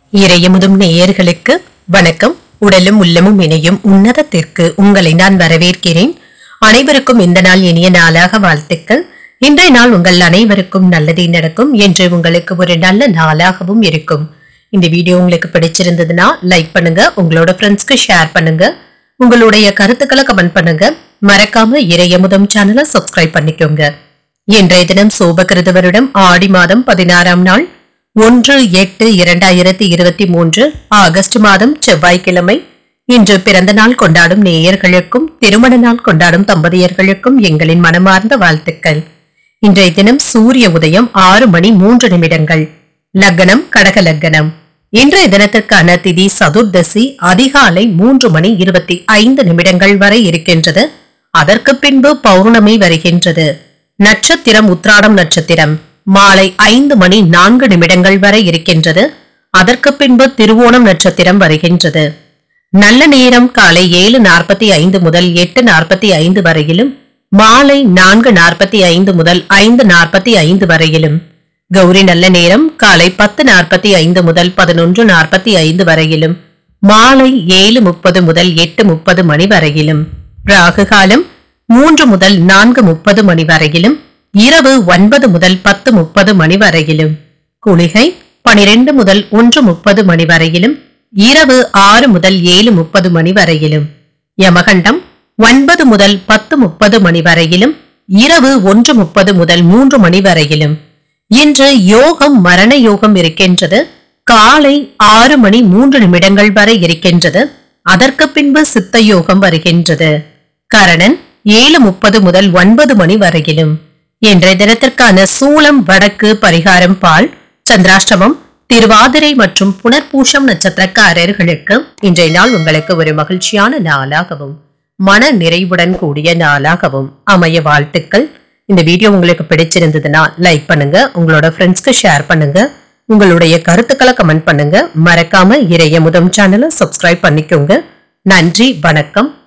இறையமுதும் நேயர்களுக்கு வணக்கம் உடலும் உள்ளமும் இணையும் உன்னதத்திற்கு உங்களை நான் வரவேற்கிறேன் அனைவருக்கும் இந்த நாள் இனிய நாளாக வாழ்த்துக்கள் இன்றைய நாள் உங்கள் அனைவருக்கும் நல்லதே நடக்கும் என்று உங்களுக்கு ஒரு நல்ல நாளாகவும் இருக்கும் இந்த வீடியோ உங்களுக்கு பிடிச்சிருந்ததுன்னா லைக் பண்ணுங்க உங்களோட ஃப்ரெண்ட்ஸ்க்கு ஷேர் பண்ணுங்க உங்களுடைய கருத்துக்களை கமெண்ட் பண்ணுங்க மறக்காம இறையமுதம் சேனலை சப்ஸ்கிரைப் பண்ணிக்கோங்க இன்றைய தினம் சோபகிருத வருடம் ஆடி மாதம் பதினாறாம் நாள் ஒன்று எட்டு இரண்டாயிரத்தி இருபத்தி மூன்று ஆகஸ்ட் மாதம் செவ்வாய்க்கிழமை இன்று பிறந்த நாள் கொண்டாடும் நேயர்களுக்கும் திருமண நாள் கொண்டாடும் தம்பதியர்களுக்கும் எங்களின் மனமார்ந்த வாழ்த்துக்கள் இன்றைய தினம் சூரிய உதயம் ஆறு மணி மூன்று நிமிடங்கள் லக்னம் கடக லக்னம் இன்றைய தினத்திற்கான திதி சதுர்தசி அதிகாலை மூன்று மணி இருபத்தி ஐந்து நிமிடங்கள் வரை இருக்கின்றது அதற்கு பின்பு பௌர்ணமி வருகின்றது நட்சத்திரம் உத்ராடம் நட்சத்திரம் மாலை ஐந்து மணி நான்கு நிமிடங்கள் வரை இருக்கின்றது அதற்கு பின்பு திருவோணம் நட்சத்திரம் வருகின்றது நல்ல நேரம் காலை ஏழு நாற்பத்தி ஐந்து முதல் எட்டு நாற்பத்தி ஐந்து வரையிலும் மாலை நான்கு நாற்பத்தி ஐந்து முதல் ஐந்து நாற்பத்தி ஐந்து வரையிலும் கௌரி நல்ல நேரம் காலை பத்து நாற்பத்தி ஐந்து முதல் பதினொன்று நாற்பத்தி ஐந்து வரையிலும் மாலை ஏழு முப்பது முதல் எட்டு முப்பது மணி வரையிலும் ராகு காலம் மூன்று முதல் நான்கு முப்பது மணி வரையிலும் இரவு ஒன்பது முதல் பத்து முப்பது மணி வரையிலும் குளிகை பனிரெண்டு முதல் ஒன்று முப்பது மணி வரையிலும் இரவு ஆறு முதல் ஏழு முப்பது மணி வரையிலும் யமகண்டம் ஒன்பது முதல் பத்து முப்பது மணி வரையிலும் இரவு ஒன்று முப்பது முதல் மூன்று மணி வரையிலும் இன்று யோகம் மரண யோகம் இருக்கின்றது காலை ஆறு மணி மூன்று நிமிடங்கள் வரை இருக்கின்றது அதற்கு பின்பு சித்த யோகம் வருகின்றது கரணன் ஏழு முப்பது முதல் ஒன்பது மணி வரையிலும் இன்றைய தினத்திற்கான சூலம் வடக்கு பரிகாரம் பால் சந்திராஷ்டமம் திருவாதிரை மற்றும் புனர்பூஷம் நட்சத்திரக்காரர்களுக்கு இன்றைய நாள் உங்களுக்கு ஒரு மகிழ்ச்சியான நாளாகவும் மன நிறைவுடன் கூடிய நாளாகவும் அமைய வாழ்த்துக்கள் இந்த வீடியோ உங்களுக்கு பிடிச்சிருந்ததுன்னா லைக் பண்ணுங்க உங்களோட ஃப்ரெண்ட்ஸ்க்கு ஷேர் பண்ணுங்க உங்களுடைய கருத்துக்களை கமெண்ட் பண்ணுங்க மறக்காம இறைய முதம் சேனலை சப்ஸ்கிரைப் பண்ணிக்கோங்க நன்றி வணக்கம்